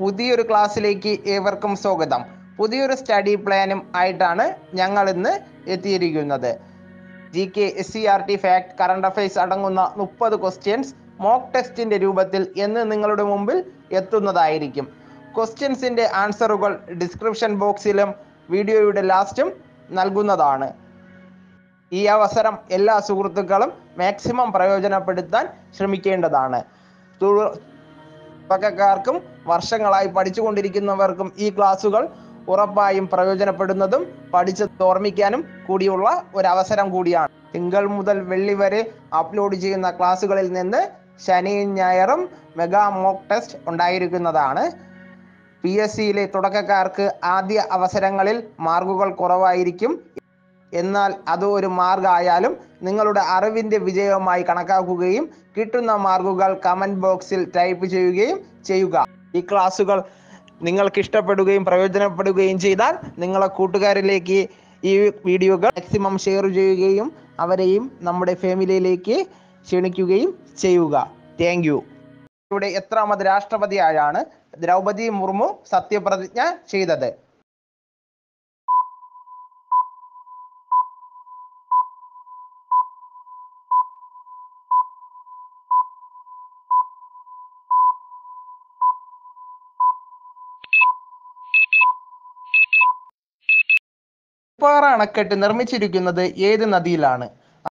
പുതിയൊരു ക്ലാസ്സിലേക്ക് ഏവർക്കും സ്വാഗതം പുതിയൊരു സ്റ്റഡി പ്ലാനും ആയിട്ടാണ് ഞങ്ങൾ ഇന്ന് എത്തിയിരിക്കുന്നത് G K S C R T fact current affairs അടങ്ങുന്ന മുപ്പത് ക്വസ്റ്റ്യൻസ് മോക്ക് ടെസ്റ്റിന്റെ രൂപത്തിൽ എന്ന് നിങ്ങളുടെ മുമ്പിൽ എത്തുന്നതായിരിക്കും ക്വസ്റ്റ്യൻസിന്റെ ആൻസറുകൾ ഡിസ്ക്രിപ്ഷൻ ബോക്സിലും വീഡിയോയുടെ ലാസ്റ്റും നൽകുന്നതാണ് ഈ അവസരം എല്ലാ സുഹൃത്തുക്കളും മാക്സിമം പ്രയോജനപ്പെടുത്താൻ ശ്രമിക്കേണ്ടതാണ് തു- തുടക്കക്കാർക്കും വർഷങ്ങളായി പഠിച്ചുകൊണ്ടിരിക്കുന്നവർക്കും ഈ ക്ലാസ്സുകൾ ഉറപ്പായും പ്രയോജനപ്പെടുന്നതും പഠിച്ച് ഓർമ്മിക്കാനും കൂടിയുള്ള ഒരു അവസരം കൂടിയാണ് തിങ്കൾ മുതൽ വെള്ളി വരെ അപ്ലോഡ് ചെയ്യുന്ന ക്ലാസ്സുകളിൽ നിന്ന് ശനിയും ഞായറും മെഗാ മോക്ക് ടെസ്റ്റ് ഉണ്ടായിരിക്കുന്നതാണ് പി എസ് സിയിലെ തുടക്കക്കാർക്ക് ആദ്യ അവസരങ്ങളിൽ മാർക്കുകൾ കുറവായിരിക്കും എന്നാൽ അത് ഒരു മാർഗമായാലും നിങ്ങളുടെ അറിവിന്റെ വിജയവുമായി കണക്കാക്കുകയും കിട്ടുന്ന മാർക്കുകൾ കമന്റ് ബോക്സിൽ ടൈപ്പ് ചെയ്യുകയും ചെയ്യുക ഈ ക്ലാസ്സുകൾ നിങ്ങൾക്ക് ഇഷ്ടപ്പെടുകയും പ്രയോജനപ്പെടുകയും ചെയ്താൽ നിങ്ങളെ കൂട്ടുകാരിലേക്ക് ഈ വീഡിയോകൾ മാക്സിമം ഷെയർ ചെയ്യുകയും അവരെയും നമ്മുടെ ഫാമിലിയിലേക്ക് ക്ഷണിക്കുകയും ചെയ്യുക താങ്ക് യു ഇവിടെ എത്രാമത് രാഷ്ട്രപതിയായാണ് ദ്രൗപദി മുർമു സത്യപ്രതിജ്ഞ ചെയ്തത് ഉപ്പാറ അണക്കെട്ട് നിർമ്മിച്ചിരിക്കുന്നത് ഏത് നദിയിലാണ്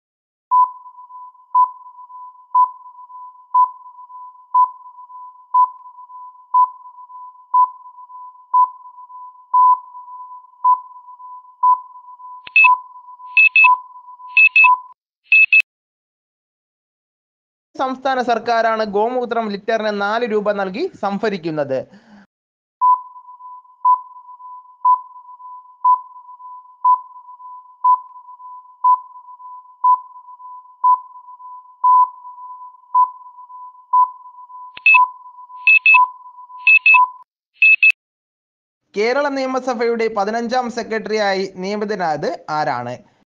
സംസ്ഥാന സർക്കാരാണ് ഗോമൂത്രം ലിറ്ററിന് നാല് രൂപ നൽകി സംഭരിക്കുന്നത് കേരള നിയമസഭയുടെ പതിനഞ്ചാം സെക്രട്ടറിയായി നിയമിതനായത് ആരാണ്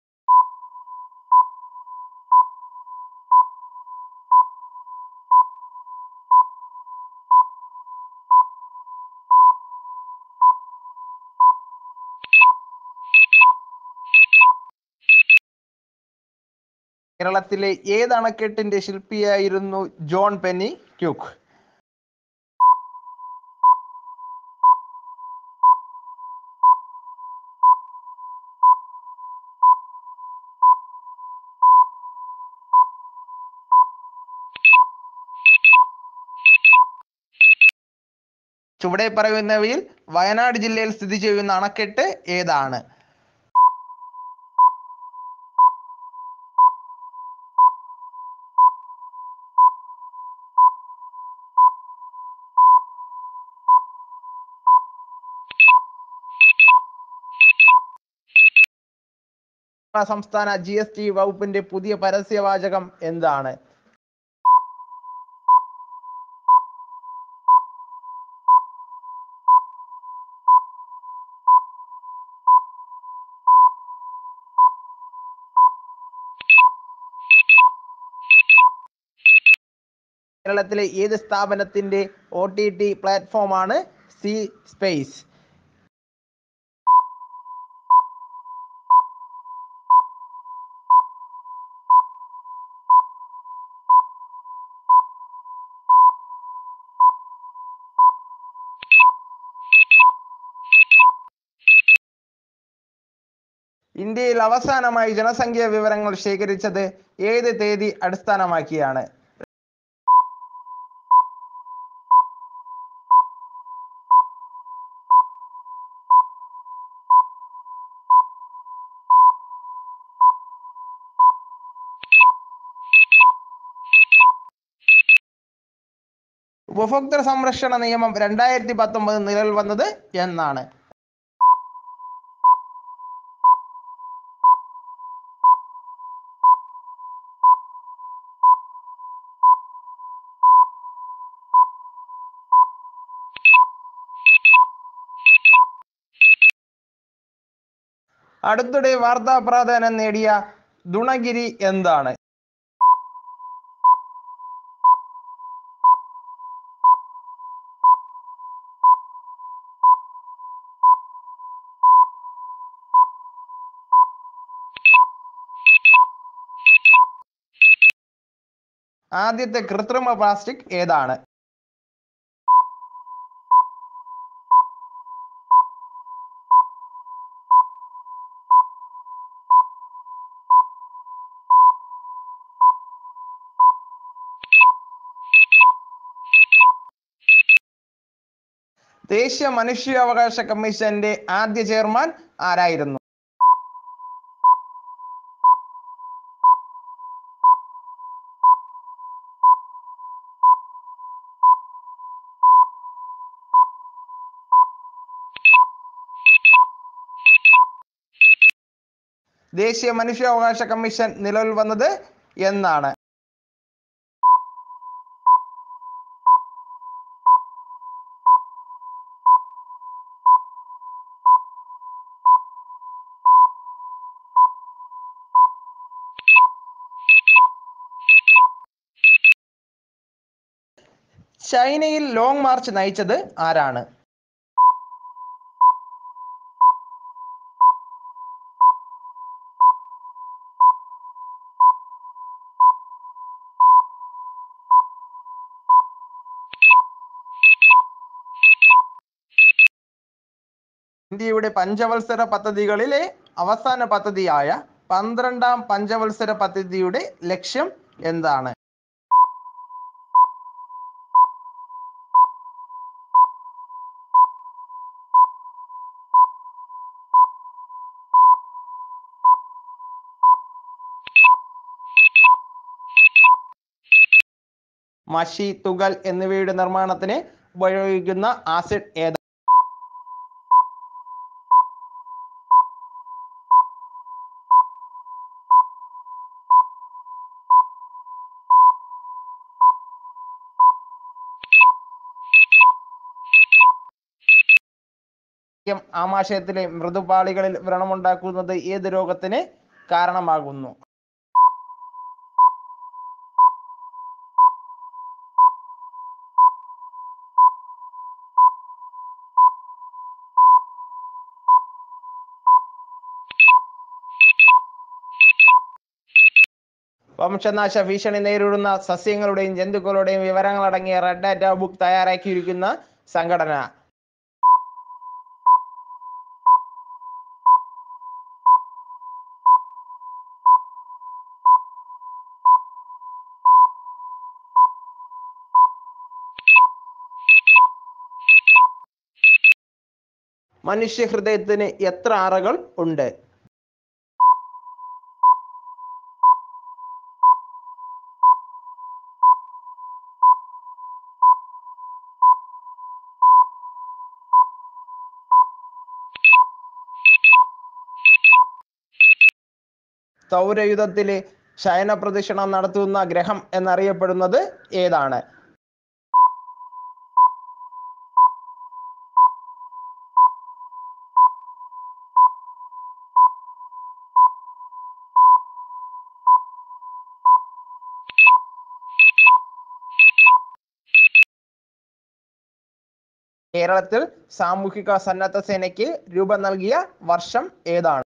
കേരളത്തിലെ ഏത് അണക്കെട്ടിന്റെ ശില്പിയായിരുന്നു ജോൺ പെന്നി ക്യൂക്ക് ചുവടെ പറയുന്നവയിൽ വയനാട് ജില്ലയിൽ സ്ഥിതി ചെയ്യുന്ന അണക്കെട്ട് ഏതാണ് സംസ്ഥാന ജി എസ് ടി വകുപ്പിന്റെ പുതിയ പരസ്യവാചകം എന്താണ് കേരളത്തിലെ ഏത് സ്ഥാപനത്തിന്റെ ഒ ടി ടി പ്ലാറ്റ്ഫോമാണ് സി സ്പേസ് ഇന്ത്യയിൽ അവസാനമായി ജനസംഖ്യാ വിവരങ്ങൾ ശേഖരിച്ചത് ഏത് തീയതി അടിസ്ഥാനമാക്കിയാണ് ഉപഭോക്തൃ സംരക്ഷണ നിയമം രണ്ടായിരത്തി പത്തൊമ്പത് നിലവിൽ വന്നത് എന്നാണ് അടുത്തിടെ വാർത്താ പ്രാധാന്യം നേടിയ ദുണഗിരി എന്താണ് ആദ്യത്തെ കൃത്രിമ പ്ലാസ്റ്റിക് ഏതാണ് ദേശീയ മനുഷ്യാവകാശ കമ്മീഷന്റെ ആദ്യ ചെയർമാൻ ആരായിരുന്നു ദേശീയ മനുഷ്യാവകാശ കമ്മീഷൻ നിലവിൽ വന്നത് എന്നാണ് ചൈനയിൽ ലോങ് മാർച്ച് നയിച്ചത് ആരാണ് ഇന്ത്യയുടെ പഞ്ചവത്സര പദ്ധതികളിലെ അവസാന പദ്ധതിയായ പന്ത്രണ്ടാം പഞ്ചവത്സര പദ്ധതിയുടെ ലക്ഷ്യം എന്താണ് മഷി തുകൽ എന്നിവയുടെ നിർമ്മാണത്തിന് ഉപയോഗിക്കുന്ന ആസിഡ് ഏത് ആമാശയത്തിലെ മൃദുപാളികളിൽ വ്രണമുണ്ടാക്കുന്നത് ഏത് രോഗത്തിന് കാരണമാകുന്നു വംശനാശ ഭീഷണി നേരിടുന്ന സസ്യങ്ങളുടെയും ജന്തുക്കളുടെയും വിവരങ്ങളടങ്ങിയ റെഡ് ഡാറ്റ ബുക്ക് തയ്യാറാക്കിയിരിക്കുന്ന സംഘടന മനുഷ്യ ഹൃദയത്തിന് എത്ര അറകൾ ഉണ്ട് സൗരയുധത്തിലെ ശയന പ്രദക്ഷിണം നടത്തുന്ന ഗ്രഹം എന്നറിയപ്പെടുന്നത് ഏതാണ് കേരളത്തിൽ സാമൂഹിക സന്നദ്ധ സേനയ്ക്ക് രൂപം നൽകിയ വർഷം ഏതാണ്